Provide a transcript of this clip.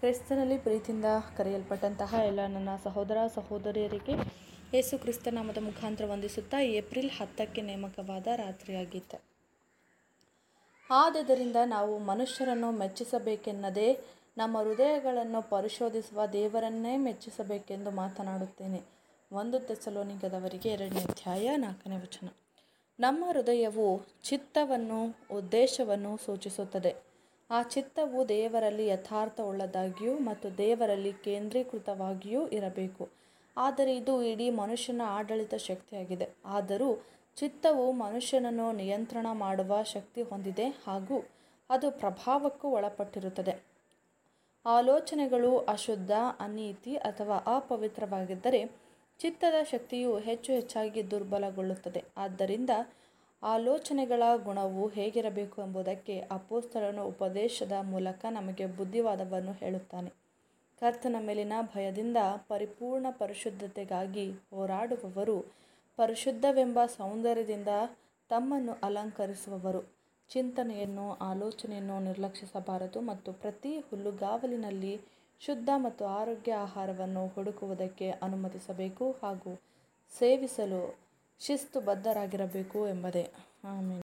ಕ್ರಿಸ್ತನಲ್ಲಿ ಪ್ರೀತಿಯಿಂದ ಕರೆಯಲ್ಪಟ್ಟಂತಹ ಎಲ್ಲ ನನ್ನ ಸಹೋದರ ಸಹೋದರಿಯರಿಗೆ ಯೇಸು ಕ್ರಿಸ್ತ ನಾಮದ ಮುಖಾಂತರ ವಂದಿಸುತ್ತಾ ಏಪ್ರಿಲ್ ಹತ್ತಕ್ಕೆ ನೇಮಕವಾದ ರಾತ್ರಿಯಾಗಿತ್ತು ಆದುದರಿಂದ ನಾವು ಮನುಷ್ಯರನ್ನು ಮೆಚ್ಚಿಸಬೇಕೆನ್ನದೇ ನಮ್ಮ ಹೃದಯಗಳನ್ನು ಪರಿಶೋಧಿಸುವ ದೇವರನ್ನೇ ಮೆಚ್ಚಿಸಬೇಕೆಂದು ಮಾತನಾಡುತ್ತೇನೆ ಒಂದು ತೆಸಲೋನಿಗದವರಿಗೆ ಎರಡನೇ ಅಧ್ಯಾಯ ನಾಲ್ಕನೇ ವಚನ ನಮ್ಮ ಹೃದಯವು ಚಿತ್ತವನ್ನು ಉದ್ದೇಶವನ್ನು ಸೂಚಿಸುತ್ತದೆ ಆ ಚಿತ್ತವು ದೇವರಲ್ಲಿ ಯಥಾರ್ಥವುಳ್ಳದಾಗಿಯೂ ಮತ್ತು ದೇವರಲ್ಲಿ ಕೇಂದ್ರೀಕೃತವಾಗಿಯೂ ಇರಬೇಕು ಆದರೆ ಇದು ಇಡೀ ಮನುಷ್ಯನ ಆಡಳಿತ ಶಕ್ತಿಯಾಗಿದೆ ಆದರೂ ಚಿತ್ತವು ಮನುಷ್ಯನನ್ನು ನಿಯಂತ್ರಣ ಮಾಡುವ ಶಕ್ತಿ ಹೊಂದಿದೆ ಹಾಗೂ ಅದು ಪ್ರಭಾವಕ್ಕೂ ಒಳಪಟ್ಟಿರುತ್ತದೆ ಆಲೋಚನೆಗಳು ಅಶುದ್ಧ ಅನೀತಿ ಅಥವಾ ಅಪವಿತ್ರವಾಗಿದ್ದರೆ ಚಿತ್ತದ ಶಕ್ತಿಯು ಹೆಚ್ಚು ಹೆಚ್ಚಾಗಿ ದುರ್ಬಲಗೊಳ್ಳುತ್ತದೆ ಆದ್ದರಿಂದ ಆಲೋಚನೆಗಳ ಗುಣವು ಹೇಗಿರಬೇಕು ಎಂಬುದಕ್ಕೆ ಅಪೋಸ್ತಲನು ಉಪದೇಶದ ಮೂಲಕ ನಮಗೆ ಬುದ್ಧಿವಾದವನ್ನು ಹೇಳುತ್ತಾನೆ ಕರ್ತನ ಮೇಲಿನ ಭಯದಿಂದ ಪರಿಪೂರ್ಣ ಪರಿಶುದ್ಧತೆಗಾಗಿ ಹೋರಾಡುವವರು ಪರಿಶುದ್ಧವೆಂಬ ಸೌಂದರ್ಯದಿಂದ ತಮ್ಮನ್ನು ಅಲಂಕರಿಸುವವರು ಚಿಂತನೆಯನ್ನು ಆಲೋಚನೆಯನ್ನು ನಿರ್ಲಕ್ಷಿಸಬಾರದು ಮತ್ತು ಪ್ರತಿ ಹುಲ್ಲುಗಾವಲಿನಲ್ಲಿ ಶುದ್ಧ ಮತ್ತು ಆರೋಗ್ಯ ಆಹಾರವನ್ನು ಹುಡುಕುವುದಕ್ಕೆ ಅನುಮತಿಸಬೇಕು ಹಾಗೂ ಸೇವಿಸಲು ಶಿಸ್ತುಬದ್ಧರಾಗಿರಬೇಕು ಎಂಬುದೇ ಆಮೇಲೆ